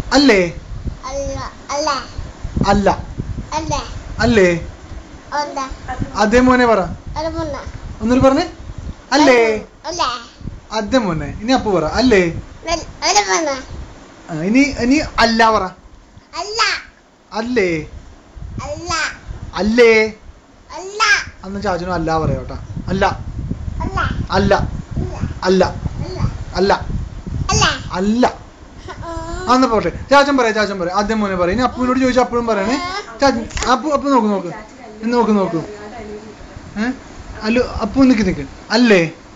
അല്ലേ അല്ല അല്ല അല്ല അല്ല അല്ലേ ഉണ്ട് അതേ മോനെ പറ ഒരു മുന്ന ഒന്നൊരു പറഞ്ഞേ അല്ലേ അല്ല അതേ മോനെ ഇനി അപ്പു പറ അല്ലേ ഒരു മുന്ന ആ, ഇനി ഇനി അല്ല പറ അല്ല അല്ലേ അല്ല അല്ലേ അല്ല അന്ന് ചാച്ചനും അല്ല പറയാം അല്ല അല്ല അല്ല അല്ല അല്ല അല്ല അല്ല അല്ല അന്ന് പോട്ടെ ചാച്ചൻ പറയാം ചാച്ചൻ പറയാം ആദ്യം മോനെ പറയാം ഇനി അപ്പുവിനോട് ചോദിച്ചാൽ അപ്പോഴും പറയണേ ചാച്ചൻ അപ്പു അപ്പു നോക്ക് നോക്ക് നോക്ക് നോക്ക് നോക്ക് ഏ അല്ല അപ്പു നിക്ക് നിക്ക് അല്ലേ